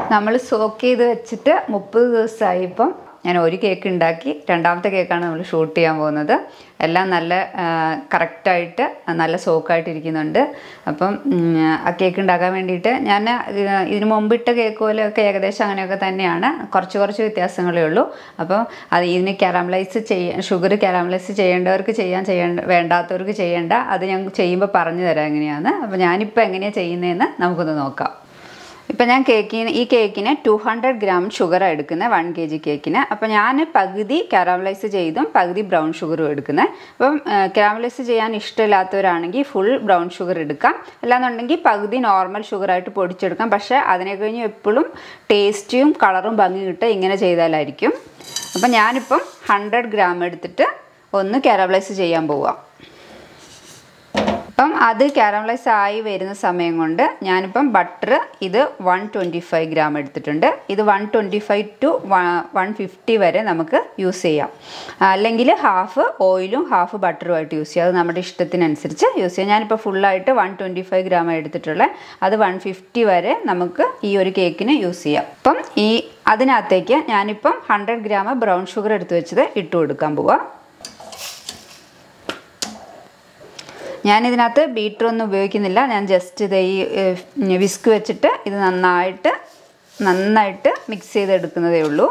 നമ്മൾ സോക്ക് ചെയ്ത് വെച്ചിട്ട് മുപ്പത് ദിവസമായി ഇപ്പം ഞാൻ ഒരു കേക്ക് ഉണ്ടാക്കി രണ്ടാമത്തെ കേക്കാണ് നമ്മൾ ഷൂട്ട് ചെയ്യാൻ പോകുന്നത് എല്ലാം നല്ല കറക്റ്റായിട്ട് നല്ല സോക്കായിട്ട് ഇരിക്കുന്നുണ്ട് അപ്പം ഉം, ആ കേക്ക് ഉണ്ടാക്കാൻ വേണ്ടിയിട്ട് ഞാൻ ഇത് ഇതിന് മുമ്പിട്ട കേക്ക് പോലെയൊക്കെ ഏകദേശം അങ്ങനെയൊക്കെ തന്നെയാണ് കുറച്ച് കുറച്ച് വ്യത്യാസങ്ങളേ ഉള്ളൂ അപ്പം അത് ഇതിന് കാരാമലൈസ് ചെയ്യ ഷുഗർ കാരാമലൈസ് ചെയ്യേണ്ടവർക്ക് ചെയ്യാൻ ചെയ്യേണ്ട വേണ്ടാത്തവർക്ക് ചെയ്യേണ്ട അത് ഞാൻ ചെയ്യുമ്പോൾ പറഞ്ഞു തരാം എങ്ങനെയാണ് അപ്പോൾ ഞാനിപ്പോൾ എങ്ങനെയാണ് ചെയ്യുന്നതെന്ന് നമുക്കൊന്ന് നോക്കാം ഇപ്പം ഞാൻ കേക്കിന് ഈ കേക്കിന് ടു ഹൺഡ്രഡ് ഗ്രാം ഷുഗറാണ് എടുക്കുന്നത് വൺ കെ ജി കേക്കിന് അപ്പം ഞാൻ പകുതി കാരാമലൈസ് ചെയ്തും പകുതി ബ്രൗൺ ഷുഗറും എടുക്കുന്നത് അപ്പം കാരാമലൈസ് ചെയ്യാൻ ഇഷ്ടമില്ലാത്തവരാണെങ്കിൽ ഫുൾ ബ്രൗൺ ഷുഗർ എടുക്കാം അല്ലാന്നുണ്ടെങ്കിൽ പകുതി നോർമൽ ഷുഗറായിട്ട് പൊടിച്ചെടുക്കാം പക്ഷേ അതിനെ കഴിഞ്ഞ് എപ്പോഴും ടേസ്റ്റിയും കളറും ഭംഗി കിട്ടുക ഇങ്ങനെ ചെയ്താലായിരിക്കും അപ്പം ഞാനിപ്പം ഹൺഡ്രഡ് ഗ്രാം എടുത്തിട്ട് ഒന്ന് കാരാമലൈസ് ചെയ്യാൻ പോവാം അപ്പം അത് കാരമലൈസ് ആയി വരുന്ന സമയം കൊണ്ട് ഞാനിപ്പം ബട്ടർ ഇത് വൺ ട്വൻറ്റി ഫൈവ് ഗ്രാം എടുത്തിട്ടുണ്ട് ഇത് one twenty five to one fifty വരെ നമുക്ക് യൂസ് ചെയ്യാം അല്ലെങ്കിൽ ഹാഫ് ഓയിലും ഹാഫ് ബട്ടറുമായിട്ട് യൂസ് ചെയ്യാം അത് നമ്മുടെ ഇഷ്ടത്തിനനുസരിച്ച് യൂസ് ചെയ്യാം ഞാനിപ്പോൾ ഫുള്ളായിട്ട് വൺ ട്വൻറ്റി ഫൈവ് ഗ്രാം എടുത്തിട്ടുള്ളത് അത് വൺ ഫിഫ്റ്റി വരെ നമുക്ക് ഈ ഒരു കേക്കിന് യൂസ് ചെയ്യാം അപ്പം ഈ അതിനകത്തേക്ക് ഞാനിപ്പം ഹൺഡ്രഡ് ഗ്രാം ബ്രൗൺ ഷുഗർ എടുത്ത് വെച്ചത് ഇട്ട് കൊടുക്കാൻ പോവാം ഞാനിതിനകത്ത് ബീറ്റർ ഒന്നും ഉപയോഗിക്കുന്നില്ല ഞാൻ ജസ്റ്റ് ഇത് ഈ വിസ്ക് വെച്ചിട്ട് ഇത് നന്നായിട്ട് നന്നായിട്ട് മിക്സ് ചെയ്തെടുക്കുന്നതേ ഉള്ളൂ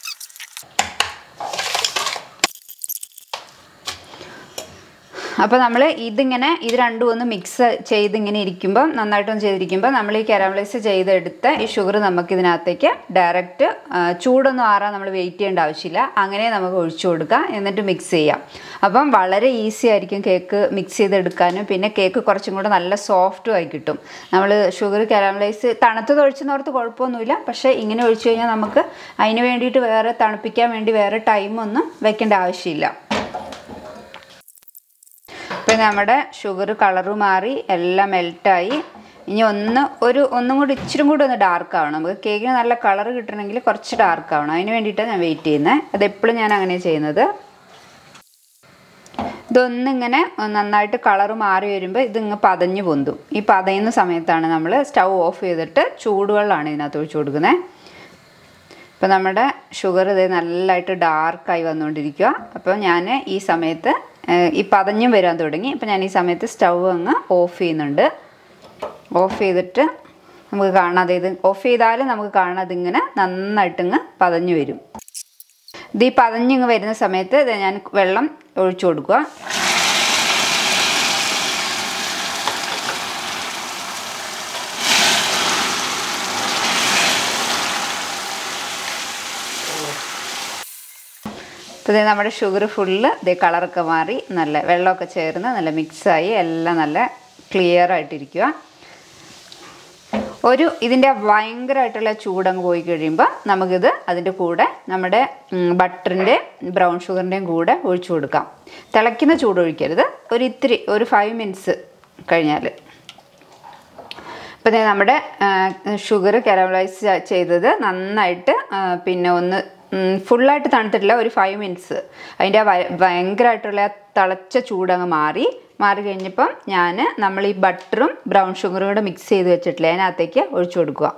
അപ്പോൾ നമ്മൾ ഇതിങ്ങനെ ഇത് രണ്ടും ഒന്ന് മിക്സ് ചെയ്ത് ഇങ്ങനെ ഇരിക്കുമ്പോൾ നന്നായിട്ടൊന്ന് ചെയ്തിരിക്കുമ്പോൾ നമ്മൾ ഈ കാരാമലൈസ് ചെയ്തെടുത്ത ഈ ഷുഗർ നമുക്ക് ഇതിനകത്തേക്ക് ഡയറക്റ്റ് ചൂടൊന്നും ആറാൻ നമ്മൾ വെയിറ്റ് ചെയ്യേണ്ട ആവശ്യമില്ല അങ്ങനെ നമുക്ക് ഒഴിച്ചു കൊടുക്കാം എന്നിട്ട് മിക്സ് ചെയ്യാം അപ്പം വളരെ ഈസി ആയിരിക്കും കേക്ക് മിക്സ് ചെയ്തെടുക്കാനും പിന്നെ കേക്ക് കുറച്ചും കൂടെ നല്ല സോഫ്റ്റും ആയി കിട്ടും നമ്മൾ ഷുഗർ കാരാമലൈസ് തണുത്തത് ഒഴിച്ചെന്നോർത്ത് കുഴപ്പമൊന്നുമില്ല പക്ഷേ ഇങ്ങനെ ഒഴിച്ചു കഴിഞ്ഞാൽ നമുക്ക് അതിന് വേണ്ടിയിട്ട് വേറെ തണുപ്പിക്കാൻ വേണ്ടി വേറെ ടൈമൊന്നും വെക്കേണ്ട ആവശ്യമില്ല ഇപ്പം നമ്മുടെ ഷുഗർ കളറ് മാറി എല്ലാം മെൽറ്റായി ഇനി ഒന്ന് ഒരു ഒന്നും കൂടി ഇച്ചിരി കൂടി ഒന്ന് ഡാർക്ക് ആവണം നമുക്ക് കേക്കിന് നല്ല കളർ കിട്ടണമെങ്കിൽ കുറച്ച് ഡാർക്ക് ആവണം അതിന് വേണ്ടിയിട്ടാണ് ഞാൻ വെയിറ്റ് ചെയ്യുന്നത് അത് എപ്പോഴും ഞാൻ അങ്ങനെ ചെയ്യുന്നത് ഇതൊന്നിങ്ങനെ നന്നായിട്ട് കളറ് മാറി വരുമ്പോൾ ഇതിങ്ങ് പതഞ്ഞു പൊന്തും ഈ പതയുന്ന സമയത്താണ് നമ്മൾ സ്റ്റൗ ഓഫ് ചെയ്തിട്ട് ചൂടുവെള്ളമാണ് ഇതിനകത്ത് ഒഴിച്ചു കൊടുക്കുന്നത് ഇപ്പം നമ്മുടെ ഷുഗർ ഇത് നല്ലതായിട്ട് ഡാർക്കായി വന്നുകൊണ്ടിരിക്കുക അപ്പോൾ ഞാൻ ഈ സമയത്ത് ഏഹ്, ഈ പതഞ്ഞും വരാൻ തുടങ്ങി അപ്പം ഞാൻ ഈ സമയത്ത് സ്റ്റൗ അങ്ങ് ഓഫ് ചെയ്യുന്നുണ്ട് ഓഫ് ചെയ്തിട്ട് നമുക്ക് കാണാതെ ഇത് ഓഫ് ചെയ്താൽ നമുക്ക് കാണാതെ ഇങ്ങനെ നന്നായിട്ടിങ്ങ് പതഞ്ഞു വരും ഇത് ഈ പതഞ്ഞിങ്ങ് വരുന്ന സമയത്ത് ഇത് ഞാൻ വെള്ളം ഒഴിച്ചു കൊടുക്കുക അപ്പോൾ ഇത് നമ്മുടെ ഷുഗർ ഫുള്ള് ഇതേ കളറൊക്കെ മാറി നല്ല വെള്ളമൊക്കെ ചേർന്ന് നല്ല മിക്സായി എല്ലാം നല്ല ക്ലിയർ ആയിട്ടിരിക്കുക ഒരു ഇതിൻ്റെ ഭയങ്കരമായിട്ടുള്ള ചൂടങ്ങ് പോയി കഴിയുമ്പോൾ നമുക്കിത് അതിൻ്റെ കൂടെ നമ്മുടെ ബട്ടറിൻ്റെ ബ്രൗൺ ഷുഗറിൻ്റെയും കൂടെ ഒഴിച്ചു കൊടുക്കാം തിളയ്ക്കുന്ന ചൂട് ഒഴിക്കരുത് ഒരു ഇത്തിരി ഒരു ഫൈവ് മിനിറ്റ്സ് കഴിഞ്ഞാൽ അപ്പോൾ ദേ നമ്മുടെ ഷുഗർ കാരമലൈസ് ചെയ്തത് നന്നായിട്ട് ആ, പിന്നെ ഒന്ന് ഉം, ഫുള്ളായിട്ട് തണുത്തിട്ടില്ല ഒരു ഫൈവ് മിനിറ്റ്സ് അതിൻ്റെ ആ ഭയ- ഭയങ്കരമായിട്ടുള്ള ആ തിളച്ച ചൂടങ്ങ് മാറി മാറി കഴിഞ്ഞപ്പം ഞാൻ നമ്മൾ ഈ ബട്ടറും ബ്രൗൺ ഷുഗറും കൂടെ മിക്സ് ചെയ്ത് വെച്ചിട്ടില്ല അതിനകത്തേക്ക് ഒഴിച്ചു കൊടുക്കുക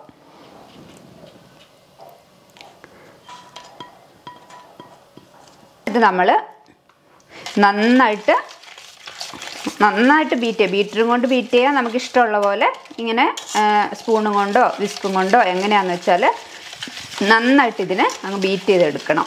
ഇത് നമ്മൾ നന്നായിട്ട് നന്നായിട്ട് ബീറ്റ് ചെയ്യുക ബീറ്ററും കൊണ്ട് ബീറ്റ് ചെയ്യാൻ നമുക്ക് ഇഷ്ടമുള്ള പോലെ ഇങ്ങനെ സ്പൂണും കൊണ്ടോ വിസ്പും കൊണ്ടോ എങ്ങനെയാണെന്ന് വെച്ചാൽ നന്നായിട്ട് ഇതിനെ അങ്ങ് ബീറ്റ് ചെയ്തെടുക്കണം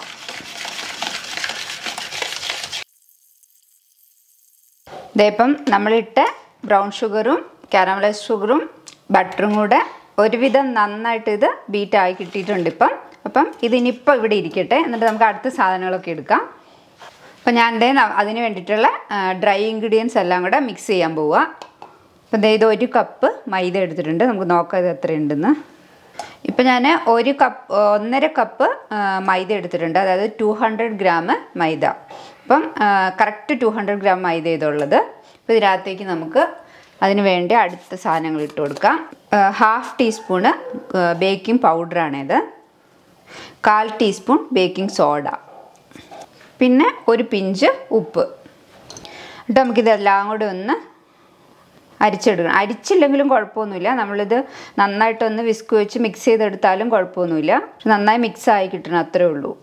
ഇതേപ്പം നമ്മളിട്ട ബ്രൗൺ ഷുഗറും കാരമലൈസ് ഷുഗറും ബട്ടറും കൂടെ ഒരുവിധം നന്നായിട്ട് ഇത് ബീറ്റായി കിട്ടിയിട്ടുണ്ട് ഇപ്പം അപ്പം ഇതിനിപ്പോൾ ഇവിടെ ഇരിക്കട്ടെ എന്നിട്ട് നമുക്ക് അടുത്ത സാധനങ്ങളൊക്കെ എടുക്കാം അപ്പം ഞാൻ ദേ ന- അതിന് വേണ്ടിയിട്ടുള്ള ഡ്രൈ ഇൻഗ്രീഡിയൻസ് എല്ലാം കൂടെ മിക്സ് ചെയ്യാൻ പോവുക അപ്പം ദേ ഇത് ഒരു കപ്പ് മൈദ എടുത്തിട്ടുണ്ട് നമുക്ക് നോക്കാം ഇത് എത്രയുണ്ടെന്ന് ഇപ്പം ഞാൻ ഒരു കപ്പ് ഒന്നര കപ്പ് ആ, മൈദ എടുത്തിട്ടുണ്ട് അതായത് ടു ഹൺഡ്രഡ് ഗ്രാം മൈദ അപ്പം കറക്റ്റ് ടു ഹൺഡ്രഡ് ഗ്രാം മൈദ ഇതുള്ളത് അപ്പോൾ ഇതിനകത്തേക്ക് നമുക്ക് അതിന് വേണ്ടി അടുത്ത സാധനങ്ങൾ ഇട്ട് കൊടുക്കാം ഹാഫ് ടീസ്പൂണ് ബേക്കിംഗ് പൗഡറാണിത് കാൽ ടീസ്പൂൺ ബേക്കിംഗ് സോഡ പിന്നെ ഒരു പിഞ്ച് ഉപ്പ് എന്നിട്ട് നമുക്കിതെല്ലാം കൂടി ഒന്ന് അരിച്ചെടുക്കണം അരിച്ചില്ലെങ്കിലും കുഴപ്പമൊന്നുമില്ല നമ്മളിത് നന്നായിട്ടൊന്ന് വിസ്ക് വെച്ച് മിക്സ് ചെയ്തെടുത്താലും കുഴപ്പമൊന്നുമില്ല പക്ഷെ നന്നായി മിക്സ് ആയി കിട്ടണം അത്രേ ഉള്ളൂ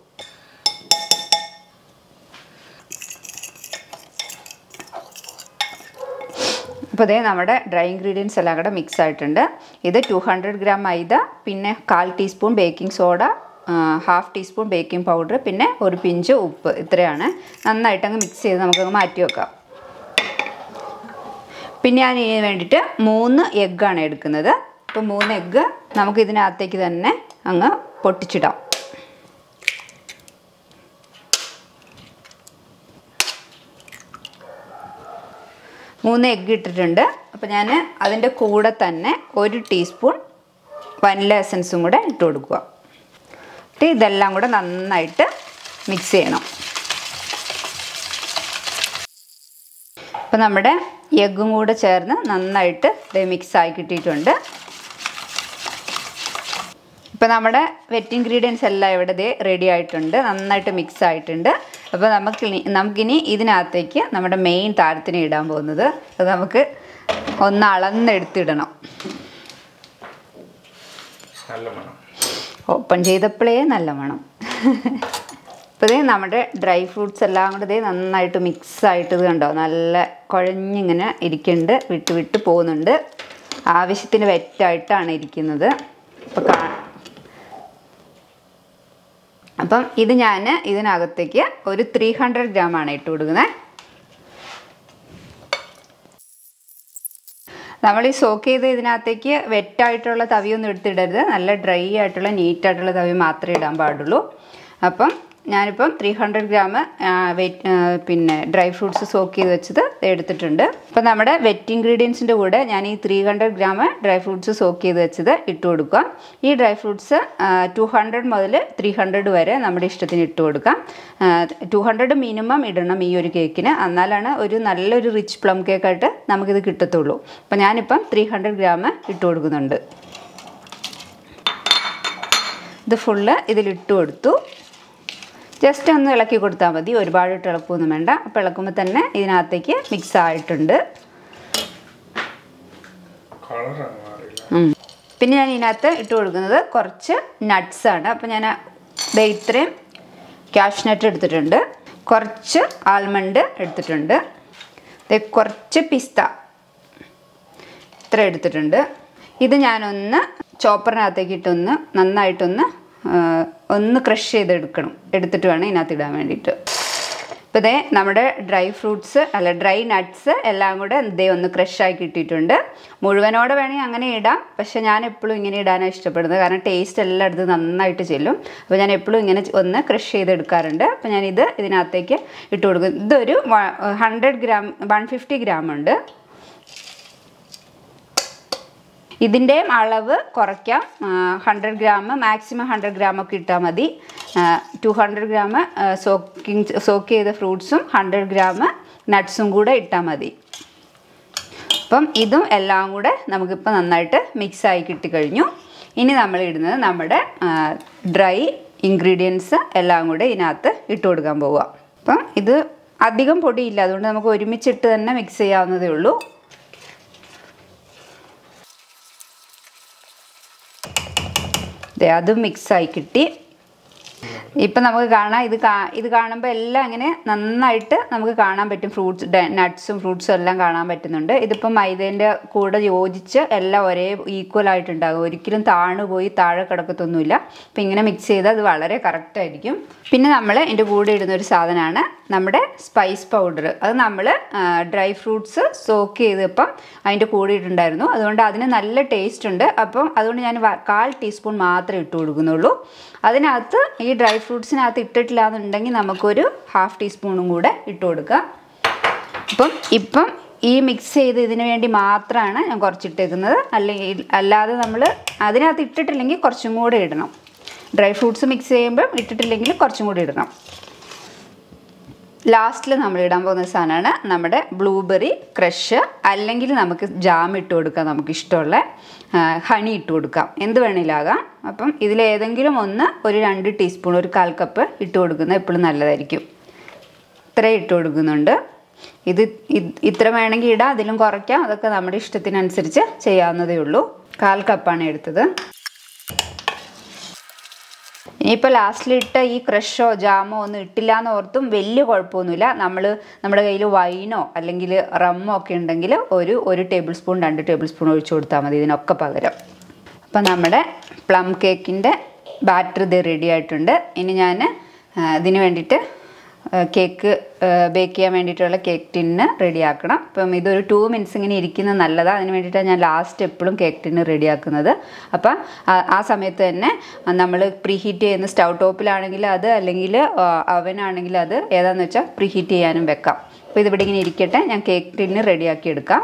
അപ്പോൾ ഇതേ നമ്മുടെ ഡ്രൈ ഇൻഗ്രീഡിയൻസ് എല്ലാം കൂടെ മിക്സ് ആയിട്ടുണ്ട് ഇത് ടു ഹൺഡ്രഡ് ഗ്രാം മൈദ പിന്നെ കാൽ teaspoon baking soda half teaspoon baking powder പിന്നെ ഒരു പിഞ്ച് ഉപ്പ് ഇത്രയാണ് നന്നായിട്ട് അങ്ങ് മിക്സ് ചെയ്ത് നമുക്കങ്ങ് മാറ്റി വെക്കാം പിന്നെ ഞാൻ ഇതിന് വേണ്ടിയിട്ട് മൂന്ന് എഗ്ഗാണ് എടുക്കുന്നത് അപ്പോൾ മൂന്ന് എഗ്ഗ് നമുക്ക് ഇതിനകത്തേക്ക് തന്നെ അങ്ങ് പൊട്ടിച്ചിടാം മൂന്ന് എഗ്ഗ് ഇട്ടിട്ടുണ്ട് അപ്പോൾ ഞാൻ അതിൻ്റെ കൂടെ തന്നെ ഒരു ടീസ്പൂൺ വനില എസൻസും കൂടെ ഇട്ട് കൊടുക്കുക എന്നിട്ട് ഇതെല്ലാം കൂടെ നന്നായിട്ട് മിക്സ് ചെയ്യണം അപ്പോൾ നമ്മുടെ എഗ്ഗും കൂടെ ചേർന്ന് നന്നായിട്ട് ഇത് മിക്സ് ആയി കിട്ടിയിട്ടുണ്ട് ഇപ്പോൾ നമ്മുടെ വെറ്റ് ഇൻഗ്രീഡിയൻസ് എല്ലാം ഇവിടെ ദേ റെഡി ആയിട്ടുണ്ട് നന്നായിട്ട് മിക്സ് ആയിട്ടുണ്ട് അപ്പോൾ നമുക്ക് ഇനി- നമുക്കിനി ഇതിനകത്തേക്ക് നമ്മുടെ മെയിൻ താരത്തിന് ഇടാൻ പോകുന്നത് അത് നമുക്ക് ഒന്ന് അളന്നെടുത്തിടണം നല്ല മണം ഓപ്പൺ ചെയ്തപ്പോഴേ നല്ല മണം അപ്പോൾ ഇതേ നമ്മുടെ ഡ്രൈ ഫ്രൂട്ട്സ് എല്ലാം കൂടെ ഇതേ നന്നായിട്ട് മിക്സ് ആയിട്ട് ഇത് കണ്ടോ നല്ല കുഴഞ്ഞിങ്ങനെ ഇരിക്കുന്നുണ്ട് വിട്ട് വിട്ട് പോകുന്നുണ്ട് ആവശ്യത്തിന് വെറ്റായിട്ടാണ് ഇരിക്കുന്നത് അപ്പോൾ കാ അപ്പം ഇത് ഞാൻ ഇതിനകത്തേക്ക് ഒരു ത്രീ ഹൺഡ്രഡ് ഗ്രാമാണ് ഇട്ട് കൊടുക്കുന്നത് നമ്മൾ ഈ സോക്ക് ചെയ്ത് ഇതിനകത്തേക്ക് വെറ്റായിട്ടുള്ള തവിയൊന്നും എടുത്തിടരുത് നല്ല ഡ്രൈ ആയിട്ടുള്ള നീറ്റായിട്ടുള്ള തവി മാത്രമേ ഇടാൻ പാടുള്ളൂ അപ്പം ഞാനിപ്പം ത്രീ ഹൺഡ്രഡ് ഗ്രാം വെറ്റ് പിന്നെ ഡ്രൈ ഫ്രൂട്ട്സ് സോക്ക് ചെയ്ത് വെച്ചത് എടുത്തിട്ടുണ്ട് അപ്പം നമ്മുടെ വെറ്റ് ഇൻഗ്രീഡിയൻസിൻ്റെ കൂടെ ഞാൻ ഈ three hundred gram dry fruits soak ചെയ്ത് വെച്ചത് ഇട്ട് കൊടുക്കുക ഈ ഡ്രൈ ഫ്രൂട്ട്സ് ടു ഹൺഡ്രഡ് മുതൽ ത്രീ ഹൺഡ്രഡ് വരെ നമ്മുടെ ഇഷ്ടത്തിന് ഇട്ട് കൊടുക്കാം ടു ഹൺഡ്രഡ് മിനിമം ഇടണം ഈ ഒരു കേക്കിന് എന്നാലാണ് ഒരു നല്ലൊരു റിച്ച് പ്ലം കേക്കായിട്ട് നമുക്കിത് കിട്ടത്തുള്ളൂ അപ്പം ഞാനിപ്പം ത്രീ ഹൺഡ്രഡ് ഗ്രാം ഇട്ട് കൊടുക്കുന്നുണ്ട് ഇത് ഫുള്ള് ഇതിലിട്ട് കൊടുത്തു ജസ്റ്റ് ഒന്ന് ഇളക്കി കൊടുത്താൽ മതി ഒരുപാട് ഇട്ട് ഇളക്കൊന്നും വേണ്ട അപ്പോൾ ഇളക്കുമ്പോൾ തന്നെ ഇതിനകത്തേക്ക് മിക്സ് ആയിട്ടുണ്ട് കളറാണ് മാറിയില്ല ഉം. പിന്നെ ഞാൻ ഇതിനകത്ത് ഇട്ട് കൊടുക്കുന്നത് കുറച്ച് nuts ആണ് അപ്പോൾ ഞാൻ ദേ ഇത്രയും ക്യാഷ് നട്ട് എടുത്തിട്ടുണ്ട് കുറച്ച് ആൽമണ്ട് എടുത്തിട്ടുണ്ട് ദേ കുറച്ച് പിസ്ത ഇത്ര എടുത്തിട്ടുണ്ട് ഇത് ഞാനൊന്ന് ചോപ്പറിനകത്തേക്ക് ഇട്ടൊന്ന് നന്നായിട്ടൊന്ന് ആ, ഒന്ന് ക്രഷ് ചെയ്തെടുക്കണം എടുത്തിട്ട് വേണം ഇതിനകത്ത് ഇടാൻ വേണ്ടിയിട്ട് ഇപ്പോൾ ഇതേ നമ്മുടെ ഡ്രൈ ഫ്രൂട്ട്സ് അല്ല ഡ്രൈ നട്ട്സ് എല്ലാം കൂടെ ഇതേ ഒന്ന് ക്രഷായി കിട്ടിയിട്ടുണ്ട് മുഴുവനോടെ വേണമെങ്കിൽ അങ്ങനെ ഇടാം പക്ഷേ ഞാൻ എപ്പോഴും ഇങ്ങനെ ഇടാനാണ് ഇഷ്ടപ്പെടുന്നത് കാരണം ടേസ്റ്റ് എല്ലായിടത്തും നന്നായിട്ട് ചെല്ലും അപ്പോൾ ഞാൻ എപ്പോഴും ഇങ്ങനെ ഒന്ന് ക്രഷ് ചെയ്തെടുക്കാറുണ്ട് അപ്പോൾ ഞാനിത് ഇതിനകത്തേക്ക് ഇട്ട് കൊടുക്കും ഇതൊരു hundred gram one fifty gram ഉണ്ട് ഇതിൻ്റെയും അളവ് കുറയ്ക്കാം hundred gram maximum hundred gram ഒക്കെ ഇട്ടാൽ മതി two hundred gram soaking soak ചെയ്ത ഫ്രൂട്ട്സും ഹൺഡ്രഡ് ഗ്രാം നട്ട്സും കൂടെ ഇട്ടാൽ മതി അപ്പം ഇതും എല്ലാം കൂടെ നമുക്കിപ്പോൾ നന്നായിട്ട് മിക്സായി കിട്ടിക്കഴിഞ്ഞു ഇനി നമ്മൾ ഇടുന്നത് നമ്മുടെ ഡ്രൈ ഇൻഗ്രീഡിയൻസ് എല്ലാം കൂടെ ഇതിനകത്ത് ഇട്ട് കൊടുക്കാൻ പോവുക അപ്പം ഇത് അധികം പൊടിയില്ല അതുകൊണ്ട് നമുക്ക് ഒരുമിച്ചിട്ട് തന്നെ മിക്സ് ചെയ്യാവുന്നതേ ഉള്ളൂ ദേ അതും മിക്സായി കിട്ടി ഇപ്പം നമുക്ക് കാണാം ഇത് കാ ഇത് കാണുമ്പോൾ എല്ലാം ഇങ്ങനെ നന്നായിട്ട് നമുക്ക് കാണാൻ പറ്റും ഫ്രൂട്ട്സ് നട്ട്സും ഫ്രൂട്ട്സും എല്ലാം കാണാൻ പറ്റുന്നുണ്ട് ഇതിപ്പം മൈദേൻ്റെ കൂടെ യോജിച്ച് എല്ലാം ഒരേ ഈക്വൽ ആയിട്ടുണ്ടാകും ഒരിക്കലും താണു പോയി താഴെ കിടക്കത്തൊന്നുമില്ല അപ്പം ഇങ്ങനെ മിക്സ് ചെയ്താൽ അത് വളരെ കറക്റ്റ് ആയിരിക്കും പിന്നെ നമ്മൾ ഇതിൻ്റെ കൂടെ ഇടുന്ന ഒരു സാധനമാണ് നമ്മുടെ സ്പൈസ് പൗഡർ അത് നമ്മൾ ഡ്രൈ ഫ്രൂട്ട്സ് സോക്ക് ചെയ്തപ്പം അതിൻ്റെ കൂടെ ഇട്ടുണ്ടായിരുന്നു അതുകൊണ്ട് അതിന് നല്ല ടേസ്റ്റ് ഉണ്ട് അപ്പം അതുകൊണ്ട് ഞാൻ വ- കാൽ ടീസ്പൂൺ മാത്രമേ ഇട്ട് കൊടുക്കുന്നുള്ളൂ അതിനകത്ത് ഈ ഡ്രൈ ഫ്രൂട്ട്സിനകത്ത് ഇട്ടിട്ടില്ല എന്നുണ്ടെങ്കിൽ നമുക്കൊരു ഹാഫ് ടീസ്പൂണും കൂടെ ഇട്ട് കൊടുക്കാം അപ്പം ഇപ്പം ഈ മിക്സ് ചെയ്ത് ഇതിന് വേണ്ടി മാത്രമാണ് ഞാൻ കുറച്ചിട്ടേക്കുന്നത് അല്ലെങ്കിൽ അല്ലാതെ നമ്മൾ അതിനകത്ത് ഇട്ടിട്ടില്ലെങ്കിൽ കുറച്ചും കൂടെ ഇടണം ഡ്രൈ ഫ്രൂട്ട്സ് മിക്സ് ചെയ്യുമ്പോൾ ഇട്ടിട്ടില്ലെങ്കിൽ കുറച്ചും കൂടി ഇടണം ലാസ്റ്റിൽ നമ്മൾ ഇടാൻ പോകുന്ന സാധനമാണ് നമ്മുടെ ബ്ലൂബെറി ക്രഷ് അല്ലെങ്കിൽ നമുക്ക് ജാം ഇട്ട് കൊടുക്കാം നമുക്ക് ഇഷ്ടമുള്ള ഹണി ഇട്ട് കൊടുക്കാം എന്ത് വേണേലാകാം അപ്പം ഇതിലേതെങ്കിലും ഒന്ന് ഒരു രണ്ട് ടീസ്പൂൺ ഒരു കാൽ കപ്പ് ഇട്ട് കൊടുക്കുന്നത് എപ്പോഴും നല്ലതായിരിക്കും ഇത്രയും ഇട്ട് കൊടുക്കുന്നുണ്ട് ഇത് ഇത് ഇത്ര വേണമെങ്കിൽ ഇടാം അതിലും കുറയ്ക്കാം അതൊക്കെ നമ്മുടെ ഇഷ്ടത്തിനനുസരിച്ച് ചെയ്യാവുന്നതേ ഉള്ളൂ കാൽ കപ്പാണ് എടുത്തത് ഇനിയിപ്പോൾ ലാസ്റ്റിലിട്ട ഈ ക്രഷോ ജാമോ ഒന്നും ഇട്ടില്ല എന്ന് ഓർത്തും വലിയ കുഴപ്പമൊന്നുമില്ല നമ്മൾ നമ്മുടെ കയ്യിൽ വൈനോ അല്ലെങ്കിൽ റമ്മോ ഒക്കെ ഉണ്ടെങ്കിൽ ഒരു ഒരു ടേബിൾ സ്പൂൺ രണ്ട് ടേബിൾ സ്പൂൺ ഒഴിച്ചു കൊടുത്താൽ മതി ഇതിനൊക്കെ പകരം അപ്പം നമ്മുടെ പ്ലം കേക്കിൻ്റെ ബാറ്റർ ഇത് റെഡി ആയിട്ടുണ്ട് ഇനി ഞാൻ ഇതിന് വേണ്ടിയിട്ട് കേക്ക് ബേക്ക് ചെയ്യാൻ വേണ്ടിയിട്ടുള്ള കേക്ക് ടിന്ന് റെഡിയാക്കണം അപ്പം ഇതൊരു ടു മിനിറ്റ്സ് ഇങ്ങനെ ഇരിക്കുന്നത് നല്ലതാണ് അതിന് വേണ്ടിയിട്ടാണ് ഞാൻ ലാസ്റ്റ് എപ്പോഴും കേക്ക് ടിന്ന് റെഡിയാക്കുന്നത് അപ്പം ആ- ആ സമയത്ത് തന്നെ നമ്മൾ പ്രീഹീറ്റ് ചെയ്യുന്ന സ്റ്റൗ ടോപ്പിലാണെങ്കിൽ അത് അല്ലെങ്കിൽ അവനാണെങ്കിൽ അത് ഏതാണെന്ന് വെച്ചാൽ പ്രീഹീറ്റ് ചെയ്യാനും വെക്കാം അപ്പോൾ ഇതിവിടെ ഇങ്ങനെ ഇരിക്കട്ടെ ഞാൻ കേക്ക് ടിന്ന് റെഡിയാക്കി എടുക്കാം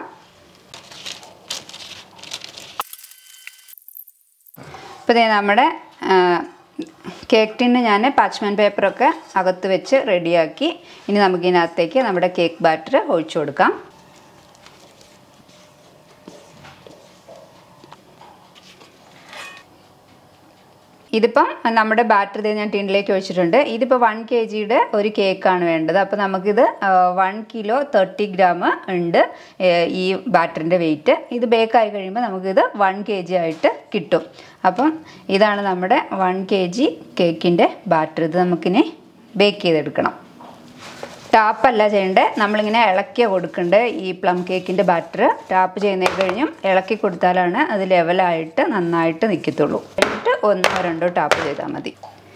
ഇപ്പോൾ ദേ നമ്മുടെ കേക്ക് ടിന്ന് ഞാൻ പാച്ച്മാൻ പേപ്പറൊക്കെ അകത്ത് വെച്ച് റെഡിയാക്കി ഇനി നമുക്കിതിനകത്തേക്ക് നമ്മുടെ കേക്ക് ബാറ്റർ ഒഴിച്ചു കൊടുക്കാം ഇതിപ്പം നമ്മുടെ ബാറ്റർ ഇത് ഞാൻ ടിന്നിലേക്ക് ഒഴിച്ചിട്ടുണ്ട് ഇതിപ്പോൾ വൺ കെ ജിയുടെ ഒരു കേക്കാണ് വേണ്ടത് അപ്പോൾ നമുക്കിത് വൺ കിലോ തേർട്ടി ഗ്രാം ഉണ്ട് ഏഹ് ഈ ബാറ്ററിൻ്റെ വെയിറ്റ് ഇത് ബേക്കായി കഴിയുമ്പോൾ നമുക്കിത് വൺ കെ ജി ആയിട്ട് കിട്ടും അപ്പം ഇതാണ് നമ്മുടെ വൺ കെ ജി കേക്കിൻ്റെ ബാറ്റർ ഇത് നമുക്കിനി ബേക്ക് ചെയ്തെടുക്കണം ടാപ്പല്ല ചെയ്യേണ്ടത് നമ്മളിങ്ങനെ ഇളക്കി കൊടുക്കേണ്ടത് ഈ പ്ലം കേക്കിൻ്റെ ബാറ്റർ ടാപ്പ് ചെയ്യുന്നതിന് കഴിഞ്ഞും ഇളക്കി കൊടുത്താലാണ് അത് ലെവലായിട്ട് നന്നായിട്ട് നിൽക്കത്തുള്ളൂ എന്നിട്ട് ഒന്നോ രണ്ടോ ടാപ്പ് ചെയ്താൽ മതി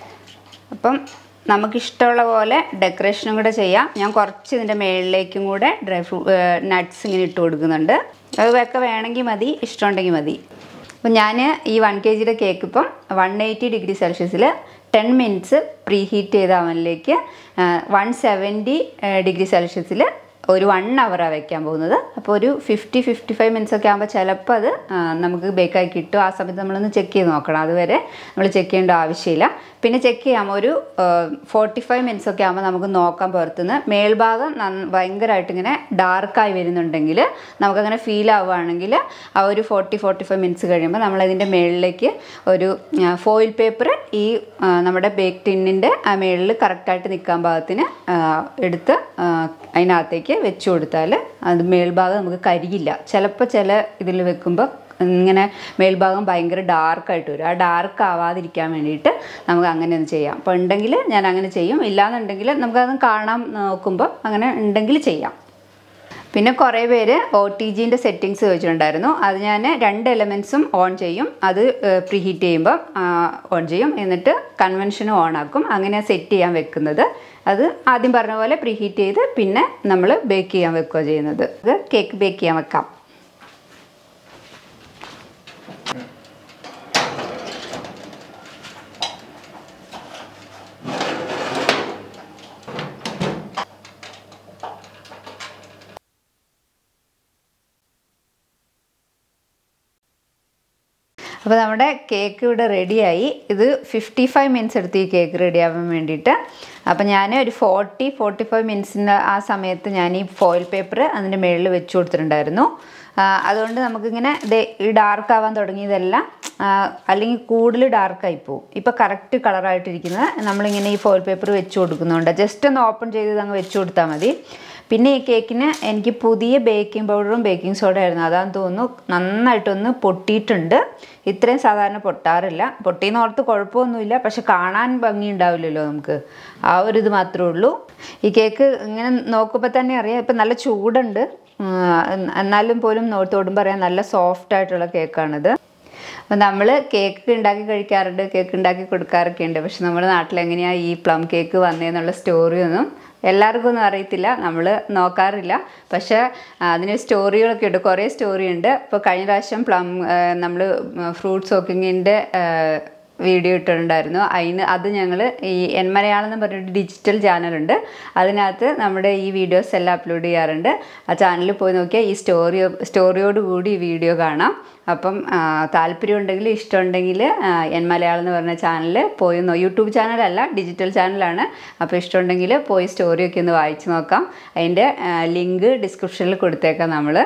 അപ്പം നമുക്കിഷ്ടമുള്ള പോലെ ഡെക്കറേഷനും കൂടെ ചെയ്യാം ഞാൻ കുറച്ച് ഇതിൻ്റെ മേളിലേക്കും കൂടെ ഡ്രൈ ഫ്രൂ നട്ട്സ് ഇങ്ങനെ ഇട്ട് കൊടുക്കുന്നുണ്ട് അതൊക്കെ വേണമെങ്കിൽ മതി ഇഷ്ടമുണ്ടെങ്കിൽ മതി അപ്പം ഞാൻ ഈ വൺ കെ ജിയുടെ കേക്ക് ഇപ്പം വൺ എയ്റ്റി ഡിഗ്രി സെൽഷ്യസിൽ ടെൻ മിനിറ്റ്സ് പ്രീ ഹീറ്റ് ചെയ്ത അവനിലേക്ക് വൺ സെവൻറ്റി ഡിഗ്രി സെൽഷ്യസിൽ ഒരു വൺ അവറാണ് വെക്കാൻ പോകുന്നത് അപ്പോൾ ഒരു ഫിഫ്റ്റി ഫിഫ്റ്റി ഫൈവ് മിനിറ്റ്സ് ഒക്കെ ആകുമ്പോൾ ചിലപ്പോൾ അത് ആ, നമുക്ക് ബേക്കായി കിട്ടും ആ സമയത്ത് നമ്മളൊന്ന് ചെക്ക് ചെയ്ത് നോക്കണം അതുവരെ നമ്മൾ ചെക്ക് ചെയ്യേണ്ട ആവശ്യമില്ല പിന്നെ ചെക്ക് ചെയ്യാം ഒരു ഫോർട്ടി ഫൈവ് മിനിറ്റ്സ് ഒക്കെ ആകുമ്പോൾ നമുക്ക് നോക്കാൻ പുറത്തുനിന്ന് മേൽഭാഗം നന്ന ഭയങ്കരമായിട്ട് ഇങ്ങനെ ഡാർക്കായി വരുന്നുണ്ടെങ്കിൽ നമുക്കങ്ങനെ ഫീൽ ആവുകയാണെങ്കിൽ ആ ഒരു ഫോർട്ടി ഫോർട്ടി ഫൈവ് മിനിറ്റ്സ് കഴിയുമ്പോൾ നമ്മളതിൻ്റെ മേളിലേക്ക് ഒരു ഫോയിൽ പേപ്പർ ഈ ആ, നമ്മുടെ ബേക്ക് ടിന്നിൻ്റെ ആ മേളിൽ കറക്റ്റായിട്ട് നിൽക്കാൻ പാകത്തിന് ആ, എടുത്ത് ആ, അതിനകത്തേക്ക് വെച്ച് കൊടുത്താൽ അത് മേൽഭാഗം നമുക്ക് കരിയില്ല ചിലപ്പോൾ ചില ഇതിൽ വെക്കുമ്പോൾ ഇങ്ങനെ മേൽഭാഗം ഭയങ്കര ഡാർക്കായിട്ട് വരും ആ ഡാർക്ക് ആവാതിരിക്കാൻ വേണ്ടിയിട്ട് നമുക്ക് അങ്ങനെ ഒന്ന് ചെയ്യാം അപ്പോൾ ഉണ്ടെങ്കിൽ ഞാൻ അങ്ങനെ ചെയ്യും ഇല്ലാന്നുണ്ടെങ്കിൽ നമുക്കത് കാണാൻ നോക്കുമ്പോൾ അങ്ങനെ ഉണ്ടെങ്കിൽ ചെയ്യാം പിന്നെ കുറേ പേര് ഒ ടി ജിൻ്റെ സെറ്റിങ്സ് ചോദിച്ചിട്ടുണ്ടായിരുന്നു അത് ഞാൻ രണ്ട് എലമെൻസും ഓൺ ചെയ്യും അത് പ്രീ ഹീറ്റ് ചെയ്യുമ്പോൾ ഓൺ ചെയ്യും എന്നിട്ട് കൺവെൻഷനും ഓൺ ആക്കും അങ്ങനെ സെറ്റ് ചെയ്യാൻ വെക്കുന്നത് അത് ആദ്യം പറഞ്ഞ പോലെ പ്രീ ഹീറ്റ് ചെയ്ത് പിന്നെ നമ്മൾ ബേക്ക് ചെയ്യാൻ വെക്കുക ചെയ്യുന്നത് ഇത് കേക്ക് ബേക്ക് ചെയ്യാൻ വെക്കാം അപ്പോൾ നമ്മുടെ കേക്ക് ഇവിടെ റെഡിയായി ഇത് ഫിഫ്റ്റി ഫൈവ് മിനിറ്റ്സ് എടുത്ത് ഈ കേക്ക് റെഡി ആവാൻ വേണ്ടിയിട്ട് അപ്പോൾ ഞാൻ ഒരു ഫോർട്ടി ഫോർട്ടി ഫൈവ് മിനിറ്റ്സിൻ്റെ ആ സമയത്ത് ഞാൻ ഈ ഫോയിൽ പേപ്പർ അതിൻ്റെ മുകളിൽ വെച്ച് കൊടുത്തിട്ടുണ്ടായിരുന്നു ആ, അതുകൊണ്ട് നമുക്കിങ്ങനെ ഇത് ഈ ഡാർക്ക് ആവാൻ തുടങ്ങിയതെല്ലാം ആ, അല്ലെങ്കിൽ കൂടുതൽ ഡാർക്കായി പോകും ഇപ്പോൾ കറക്റ്റ് കളറായിട്ടിരിക്കുന്നത് നമ്മളിങ്ങനെ ഈ ഫോയിൽ പേപ്പർ വെച്ച് കൊടുക്കുന്നുണ്ട് ജസ്റ്റ് ഒന്ന് ഓപ്പൺ ചെയ്ത് അങ്ങ് വെച്ച് കൊടുത്താൽ മതി പിന്നെ ഈ കേക്കിന് എനിക്ക് പുതിയ ബേക്കിംഗ് പൗഡറും ബേക്കിംഗ് സോഡ ആയിരുന്നു അതാന്ന് തോന്നുന്നു നന്നായിട്ടൊന്ന് പൊട്ടിയിട്ടുണ്ട് ഇത്രയും സാധാരണ പൊട്ടാറില്ല പൊട്ടിയെന്ന് ഓർത്ത് കുഴപ്പമൊന്നുമില്ല പക്ഷെ കാണാൻ ഭംഗി ഉണ്ടാവില്ലല്ലോ നമുക്ക് ആ ഒരു ഇത് മാത്രമേ ഉള്ളൂ ഈ കേക്ക് ഇങ്ങനെ നോക്കുമ്പോൾ തന്നെ അറിയാം ഇപ്പം നല്ല ചൂടുണ്ട് ഉം, എന്നാലും പോലും നോ- തൊടുമ്പോൾ അറിയാം നല്ല സോഫ്റ്റ് ആയിട്ടുള്ള കേക്കാണിത് അപ്പം നമ്മൾ കേക്ക് ഉണ്ടാക്കി കഴിക്കാറുണ്ട് കേക്ക് ഉണ്ടാക്കി കൊടുക്കാറൊക്കെ ഉണ്ട് പക്ഷെ നമ്മുടെ നാട്ടിൽ എങ്ങനെയാണ് ഈ പ്ലം കേക്ക് വന്നതെന്നുള്ള സ്റ്റോറി ഒന്നും എല്ലാവർക്കും ഒന്നും അറിയത്തില്ല നമ്മൾ നോക്കാറില്ല പക്ഷേ ആ, അതിന് സ്റ്റോറികളൊക്കെ ഉണ്ട് കുറേ സ്റ്റോറി ഉണ്ട് ഇപ്പോൾ കഴിഞ്ഞ പ്രാവശ്യം പ്ലം നമ്മൾ ഫ്രൂട്ട് സോക്കിങ്ങിൻ്റെ വീഡിയോ ഇട്ടിട്ടുണ്ടായിരുന്നു അതിന് അത് ഞങ്ങൾ ഈ എൻ മലയാളം എന്ന് പറഞ്ഞിട്ട് ഡിജിറ്റൽ ചാനലുണ്ട് അതിനകത്ത് നമ്മുടെ ഈ വീഡിയോസ് എല്ലാം അപ്ലോഡ് ചെയ്യാറുണ്ട് ആ ചാനലിൽ പോയി നോക്കിയാൽ ഈ സ്റ്റോറി സ്റ്റോറിയോട് കൂടി ഈ വീഡിയോ കാണാം അപ്പം ആ, താല്പര്യമുണ്ടെങ്കിൽ ഇഷ്ടമുണ്ടെങ്കിൽ ആ, എൻ മലയാളം എന്ന് പറഞ്ഞ ചാനൽ പോയി നോ യൂട്യൂബ് ചാനലല്ല ഡിജിറ്റൽ ചാനലാണ് അപ്പോൾ ഇഷ്ടമുണ്ടെങ്കിൽ പോയി സ്റ്റോറിയൊക്കെ ഒന്ന് വായിച്ച് നോക്കാം അതിൻ്റെ ലിങ്ക് ഡിസ്ക്രിപ്ഷനിൽ കൊടുത്തേക്കാം നമ്മൾ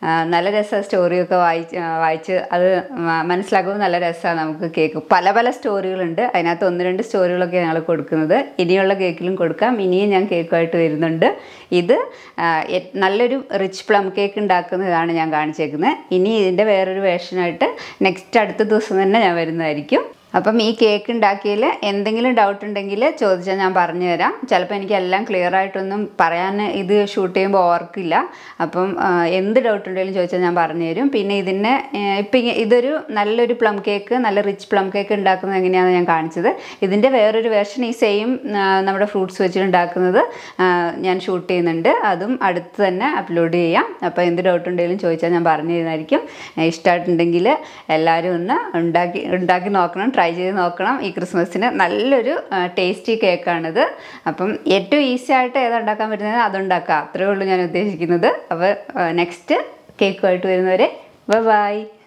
ആ, നല്ല രസമാണ് സ്റ്റോറിയൊക്കെ വായിച്ച് ആ, വായിച്ച് അത് മ- മനസ്സിലാക്കുമ്പോൾ നല്ല രസമാണ് നമുക്ക് കേക്ക് പല പല സ്റ്റോറികളുണ്ട് അതിനകത്ത് ഒന്ന് രണ്ട് സ്റ്റോറികളൊക്കെ ഞങ്ങൾ കൊടുക്കുന്നത് ഇനിയുള്ള കേക്കിലും കൊടുക്കാം ഇനിയും ഞാൻ കേക്കുമായിട്ട് വരുന്നുണ്ട് ഇത് ആ, എ- നല്ലൊരു റിച്ച് പ്ലം കേക്ക് ഉണ്ടാക്കുന്നതാണ് ഞാൻ കാണിച്ചേക്കുന്നത് ഇനി ഇതിൻ്റെ വേറൊരു വേർഷനായിട്ട് നെക്സ്റ്റ് അടുത്ത ദിവസം തന്നെ ഞാൻ വരുന്നതായിരിക്കും അപ്പം ഈ കേക്ക് ഉണ്ടാക്കിയതിൽ എന്തെങ്കിലും ഡൗട്ട് ഉണ്ടെങ്കിൽ ചോദിച്ചാൽ ഞാൻ പറഞ്ഞു തരാം ചിലപ്പോൾ എനിക്ക് എല്ലാം ക്ലിയർ ആയിട്ടൊന്നും പറയാൻ ഇത് ഷൂട്ട് ചെയ്യുമ്പോൾ ഓർക്കില്ല അപ്പം ആ, എന്ത് ഡൗട്ട് ഉണ്ടെങ്കിലും ചോദിച്ചാൽ ഞാൻ പറഞ്ഞു തരും പിന്നെ ഇതിനെ ഇപ്പം ഇങ്ങ- ഇതൊരു നല്ലൊരു പ്ലം കേക്ക് നല്ല റിച്ച് പ്ലം കേക്ക് ഉണ്ടാക്കുന്നത് എങ്ങനെയാണെന്ന് ഞാൻ കാണിച്ചത് ഇതിൻ്റെ വേറൊരു വേർഷൻ ഈ സെയിം നമ്മുടെ ഫ്രൂട്ട്സ് വെച്ചിട്ട് ഉണ്ടാക്കുന്നത് ആ, ഞാൻ ഷൂട്ട് ചെയ്യുന്നുണ്ട് അതും അടുത്ത് തന്നെ അപ്ലോഡ് ചെയ്യാം അപ്പോൾ എന്ത് ഡൗട്ട് ഉണ്ടെങ്കിലും ചോദിച്ചാൽ ഞാൻ പറഞ്ഞു തരുന്നതായിരിക്കും ഇഷ്ടമായിട്ടുണ്ടെങ്കിൽ എല്ലാവരും ഒന്ന് ഉണ്ടാക്കി ഉണ്ടാക്കി നോക്കണം ട്രൈ ചെയ്ത് നോക്കണം ഈ ക്രിസ്മസിന് നല്ലൊരു ടേസ്റ്റി കേക്കാണിത് അപ്പം ഏറ്റവും ഈസി ആയിട്ട് ഏതാ ഉണ്ടാക്കാൻ പറ്റുന്നത് അതുണ്ടാക്കാം അത്രേ ഉള്ളൂ ഞാൻ ഉദ്ദേശിക്കുന്നത് അപ്പോൾ നെക്സ്റ്റ് കേക്കുമായിട്ട് വരുന്നവരെ ബൈ ബൈ